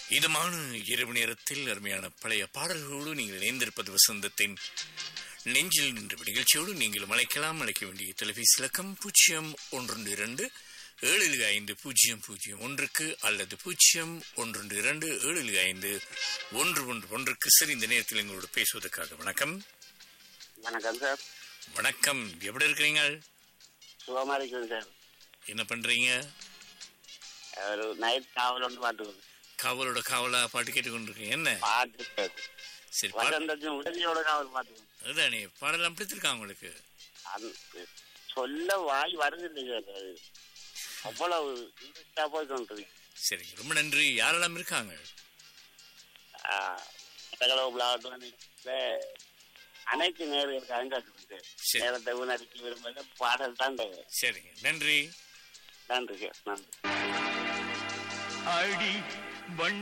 இதமான இரவு நேரத்தில் அருமையான பழைய பாடல்களோடு நீங்கள் இணைந்திருப்பது வசந்தத்தின் நெஞ்சில் நின்ற நிகழ்ச்சியோடு நீங்கள் அழைக்கலாம் அழைக்க வேண்டிய தொலைபேசி இலக்கம் பூஜ்ஜியம் ஒன்று இரண்டு ஏழு ஐந்து பூஜ்ஜியம் பூஜ்ஜியம் ஒன்றுக்கு அல்லது பூஜ்ஜியம் ஒன்று இரண்டு ஏழு ஐந்து ஒன்று ஒன்று ஒன்றுக்கு சரி இந்த நேரத்தில் எங்களோடு பேசுவதற்காக வணக்கம் வணக்கம் சார் வணக்கம் எப்படி இருக்கிறீங்க சுகமா இருக்குது சார் என்ன பண்றீங்க ஒரு நைட் காவல் ஒன்று பாட்டுக்கணும் காவலோட காவலா பாட்டு கேட்டுக்கொண்டிருக்கீங்க என்ன பாட்டு சார் சரி பாட்டு வசந்தத்தின் உதவியோட காவல் பாட்டுக்கணும் அதுதானே பாடலாம் பிடித்திருக்கா உங்களுக்கு அந்த சொல்ல வாய் வருது இல்லை சார் அது அவ்வளவு இன்ட்ரெஸ்டா போய் கொண்டிருக்கு சரிங்க ரொம்ப நன்றி யாரெல்லாம் இருக்காங்க மட்டக்களப்பு அனைத்து நேர்களுக்காக கேட்குறேன் சார் சரி. நேரத்தை உணர்ச்சி விரும்பல பாடல் தான் தேவை. சரிங்க நன்றி நன்றி சார் நன்றி அடி வண்ண